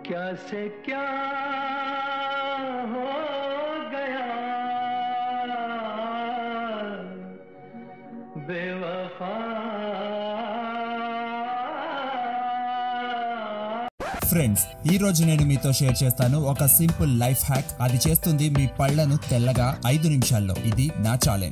क्या से क्या हो गया बेवफा ఫ్రెండ్స్ ఈ రోజు నేను మీతో షేర్ చేస్తాను ఒక సింపుల్ లైఫ్ హ్యాక్ అది చేస్తుంది మీ పళ్ళను తెల్లగా ఐదు నిమిషాల్లో ఇది నా challenge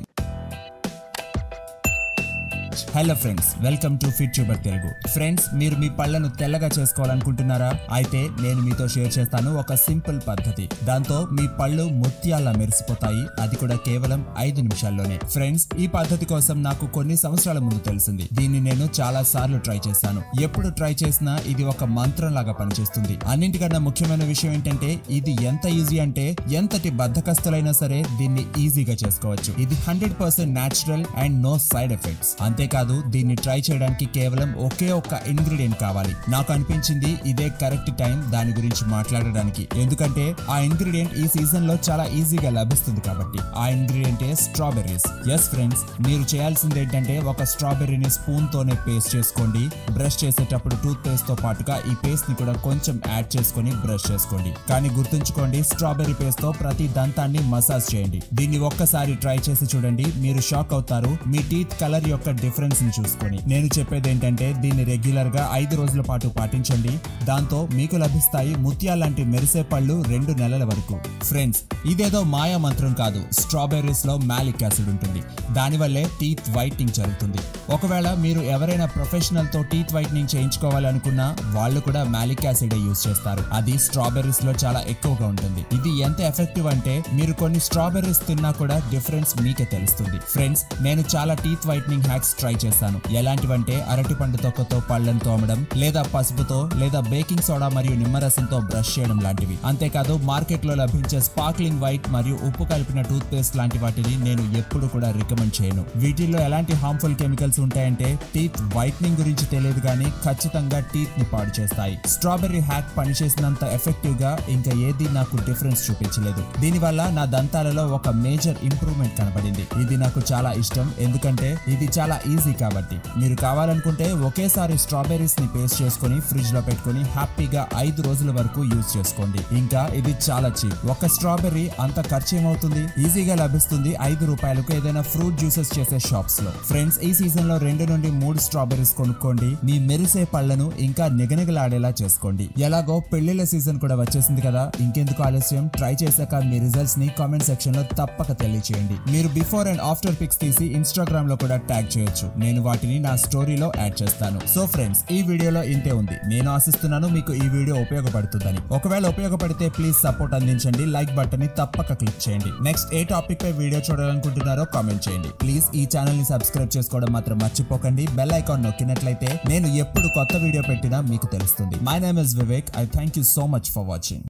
hello friends welcome to Fit Tuber Telugu friends మీరు మీ పళ్ళను తెల్లగా చేసుకోవాలనుకుంటున్నారా అయితే నేను మీతో షేర్ చేస్తాను ఒక సింపుల్ పద్ధతి దాంతో మీ పళ్ళు ముత్యాల మెరిసిపోతాయి అది కూడా కేవలం ఐదు నిమిషాల్లోనే ఫ్రెండ్స్ ఈ పద్ధతి కోసం నాకు కొన్ని సంవత్సరాల ముందు తెలిసింది దీన్ని నేను చాలా సార్లు ట్రై చేశాను ఎప్పుడు ట్రై చేసినా ఇది ఒక మంత్రం లాగా పనిచేస్తుంది అన్నింటికన్నా ముఖ్యమైన విషయం ఏంటంటే ఇది ఎంత ఈజీ అంటే ఎంతటి బద్దకస్తులైనా సరే దీన్ని ఈజీగా చేసుకోవచ్చు ఇది hundred percent natural and no side effects అంతేకాదు దీన్ని ట్రై చేయడానికి కేవలం ఒకే ఒక్క ఇంగ్రీడియంట్ కావాలి నాకు అనిపించింది ఇదే కరెక్ట్ టైం దాని గురించి మాట్లాడడానికి ఎందుకంటే ఆ ఇంగ్రీడియంట్ ఈ సీజన్ లో చాలా ఈజీగా లభిస్తుంది కాబట్టి ఆ ఇంగ్రీడియంట్ స్ట్రాబెర్రీస్ ఎస్ ఫ్రెండ్స్ మీరు చేయాల్సింది ఏంటంటే ఒక స్ట్రాబెర్రీని స్పూన్ తోనే పేస్ట్ చేసుకోండి బ్రష్ చేసేటప్పుడు టూత్ పేస్ట్ తో పాటుగా ఈ పేస్ట్ ని కూడా కొంచెం యాడ్ చేసుకొని బ్రష్ చేసుకోండి కానీ గుర్తుంచుకోండి స్ట్రాబెర్రీ పేస్ట్ తో ప్రతి దంతాన్ని మసాజ్ చేయండి దీన్ని ఒక్కసారి ట్రై చేసి చూడండి మీరు షాక్ అవుతారు మీ టీత్ కలర్ యొక్క డిఫరెన్స్ ని చూసుకొని నేను చెప్పేది ఏంటంటే దీన్ని రెగ్యులర్ గా ఐదు రోజుల పాటు పాటించండి దాంతో మీకు లభిస్తాయి ముత్యాల లాంటి మెరిసే పళ్ళు రెండు నెలల వరకు ఫ్రెండ్స్ ఇదేదో మాయా మంత్రం కాదు స్ట్రాబెర్రీస్ లో మ్యాలిక్ యాసిడ్ ఉంటుంది దానివల్లే టీత్ వైట్నింగ్ జరుగుతుంది ఒకవేళ మీరు ఎవరైనా ప్రొఫెషనల్ తో టీత్ వైట్నింగ్ చేయించుకోవాలనుకున్నా వాళ్ళు కూడా మ్యాలిక్ యాసిడ్ యూజ్ చేస్తారు అది స్ట్రాబెర్రీస్ లో చాలా ఎక్కువగా ఉంటుంది ఇది ఎంత ఎఫెక్టివ్ అంటే మీరు కొన్ని స్ట్రాబెర్రీస్ తిన్నా కూడా డిఫరెన్స్ మీకే తెలుస్తుంది ఫ్రెండ్స్ నేను చాలా టీత్ వైట్నింగ్ హ్యాక్స్ ట్రై చేశాను ఎలాంటివంటే అరటిపండు తొక్కతో పళ్ళను తోమడం లేదా పసుపుతో లేదా బేకింగ్ సోడా మరియు నిమ్మరసంతో బ్రష్ చేయడం లాంటివి అంతేకాదు మార్కెట్ లో లభించే స్పార్క్లింగ్ వైట్ మరియు ఉప్పు కలిపిన టూత్ పేస్ట్ లాంటి వాటిని నేను ఎప్పుడు కూడా రికమెండ్ చేయను వీటిల్లో ఎలాంటి హార్మ్ఫుల్ కెమికల్స్ ఉంటాయంటే టీత్ వైట్నింగ్ గురించి తెలియదు కానీ ఖచ్చితంగా టీత్ ని పాడు చేస్తాయి స్ట్రాబెర్రీ హ్యాక్ పనిచేసినంత ఎఫెక్టివ్ గా ఇంకా ఏది నాకు డిఫరెన్స్ చూపించలేదు దీనివల్ల నా దంతాలలో ఒక మేజర్ ఇంప్రూవ్మెంట్ కనబడింది ఇది నాకు చాలా ఇష్టం ఎందుకంటే ఇది చాలా ఈజీ కాబట్టి మీరు కావాలనుకుంటే ఒకేసారి స్ట్రాబెర్రీస్ ని పేస్ట్ చేసుకొని ఫ్రిడ్జ్ లో పెట్టుకొని హ్యాపీగా ఐదు రోజుల వరకు యూజ్ చేసుకోండి ఇంకా ఇది చాలా చీప్ ఒక స్ట్రాబెర్రీ అంత ఖర్చు ఏమవుతుంది ఈజీగా లభిస్తుంది ఐదు రూపాయలకు ఏదైనా ఫ్రూట్ జ్యూసెస్ చేసే షాప్స్ లో ఫ్రెండ్స్ ఈ సీజన్ లో రెండు నుండి మూడు స్ట్రాబెర్రీస్ కొనుక్కోండి మీ మెరిసే పళ్లను ఇంకా నిగనిగలాడేలా చేసుకోండి ఎలాగో పెళ్లిళ్ళ సీజన్ కూడా వచ్చేసింది కదా ఇంకెందుకు ఆలస్యం ట్రై చేశాక మీ రిజల్ట్స్ ని కామెంట్ సెక్షన్ లో తప్పక తెలియచేయండి మీరు బిఫోర్ అండ్ ఆఫ్టర్ పిక్స్ తీసి ఇన్స్టాగ్రామ్ లో కూడా ట్యాగ్ చేయొచ్చు నేను వాటిని నా స్టోరీలో యాడ్ చేస్తాను సో ఫ్రెండ్స్ ఈ వీడియోలో ఇంతే ఉంది నేను ఆశిస్తున్నాను మీకు ఈ వీడియో ఉపయోగపడుతుందని ఒకవేళ ఉపయోగపడితే ప్లీజ్ సపోర్ట్ అందించండి లైక్ బటన్ ని తప్పక క్లిక్ చేయండి నెక్స్ట్ ఏ టాపిక్ పై వీడియో చూడాలనుకుంటున్నారో కామెంట్ చేయండి ప్లీజ్ ఈ ఛానల్ ని సబ్స్క్రైబ్ చేసుకోవడం మాత్రం మర్చిపోకండి బెల్ ఐకాన్ నొక్కినట్లయితే నేను ఎప్పుడు కొత్త వీడియో పెట్టినా మీకు తెలుస్తుంది my name is Vivek I thank you so much for watching